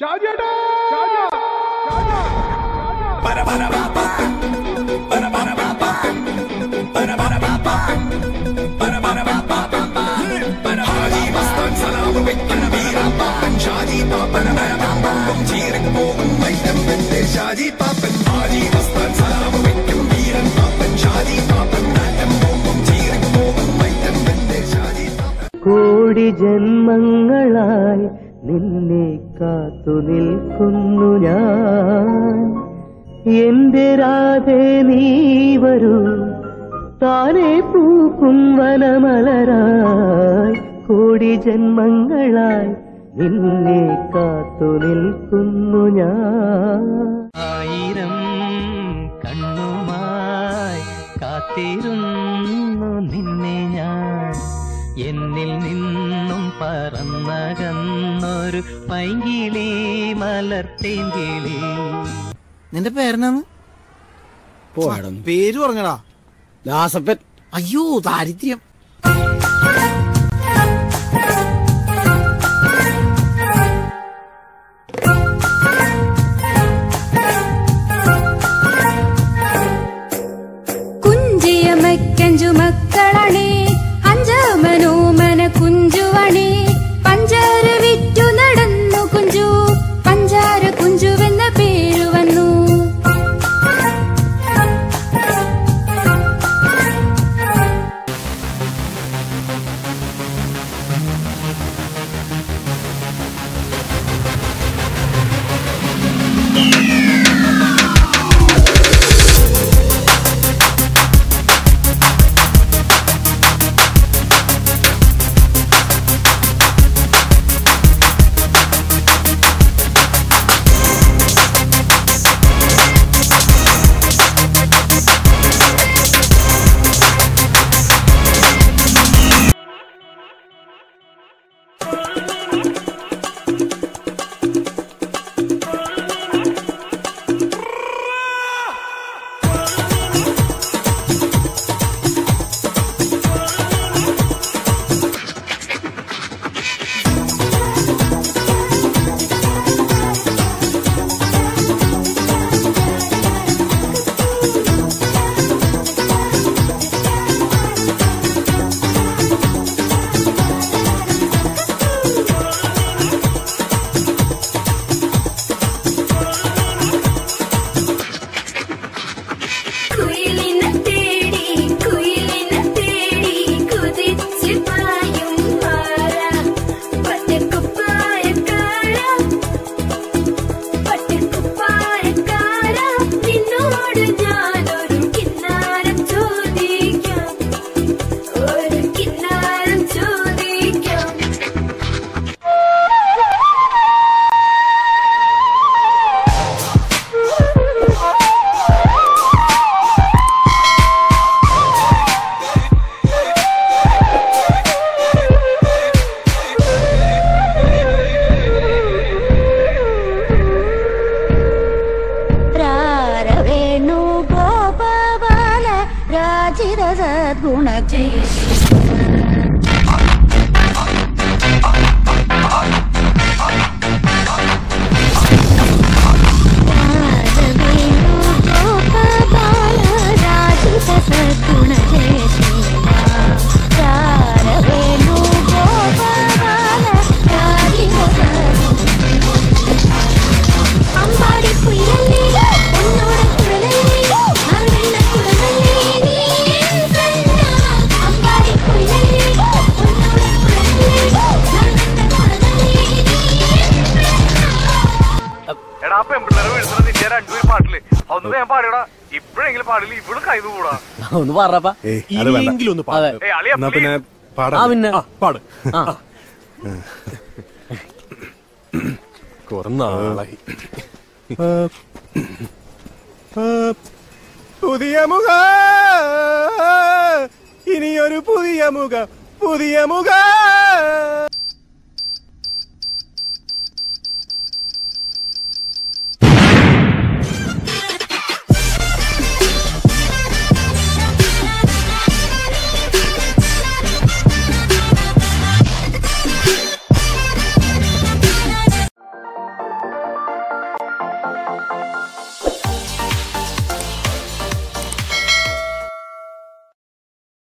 കോടി ജന്മങ്ങളായി നിന്നെ കാത്തു നിൽക്കുന്നു ഞാൻ എന്റെ രാധേ നീ വരൂ താനെ പൂക്കും വനമലരായി കോടി ജന്മങ്ങളായി നിന്നെ കാത്തു നിൽക്കുന്നു ഞാൻ ആയിരം കണ്ണുമായി കാത്തിരുന്നു നിന്നെ ഞാൻ എന്നിൽ നിന്നും പറന്നകന്നൊരു പൈങ്കിളി മലർത്തേങ്കിളി നിന്റെ പേരെന്നാന്ന് പോയാടൊന്നു പേര് പറഞ്ഞടാ ദാസപ്പൻ അയ്യോ ദാരിദ്ര്യം കുഞ്ചിയമയ്ക്കഞ്ചു മക്കളണേ അഞ്ചാമനോമന കുഞ്ചുവണേ പഞ്ചാര വിറ്റു നടന്നു കുഞ്ചു പഞ്ചാര കുഞ്ചുവെന്ന പേരു വന്നു കുയിലിനെ തേടി കുയിലിനെ തേടി കുതിച്ച് പായും പാറ പട്ടക്കുപ്പായക്കാര പട്ടക്കുപ്പായക്കാര നിന്നോട് ഞാനൊരു കിന്നാരം ചോദിക്കാം ഒരു കിന്നാരം ചോദിക്കാം ವೇಣು ಗೋಪಾಲ ರಾಜಿರ ಸದ್ಗುಣ ರಾಜಿತ ಸದ್ಗುಣ ಜಯ ವೇಣು ಗೋಪಾಲ ರಾಜಿತ അമ്പാടി കുയിലല്ലേ എന്നോട് കുഴലല്ലേ അറിവില്ല കുഴലല്ലേ നീ കണ്ണ അമ്പാടി കുയിലല്ലേ എന്നോട് കുഴലല്ലേ അറിവില്ല കുഴലല്ലേ എടാ പെമ്പിള്ളേരെ വീഴ്ത്തണ നിന്റെ രണ്ടുപേരും പാട്ടില് ഒന്ന് വേഗം പാടിയടാ ഇപ്പഴെങ്കിലും പാടില്ല ഇവളും കൈവ് കൂടാ ഒന്ന് പറപ്പാ ഏയ് അത് വേണ്ട ഇനിയെങ്കിലും ഒന്ന് അതെ. പാട്. ഏ അളിയ എന്നാ പിന്നെ പാടാം ആ പിന്നെ ആ, പാട് ആ കുറെ നാളായി പുതിയ മുഖ ഇനിയൊരു പുതിയ മുഖ പുതിയ മുഖ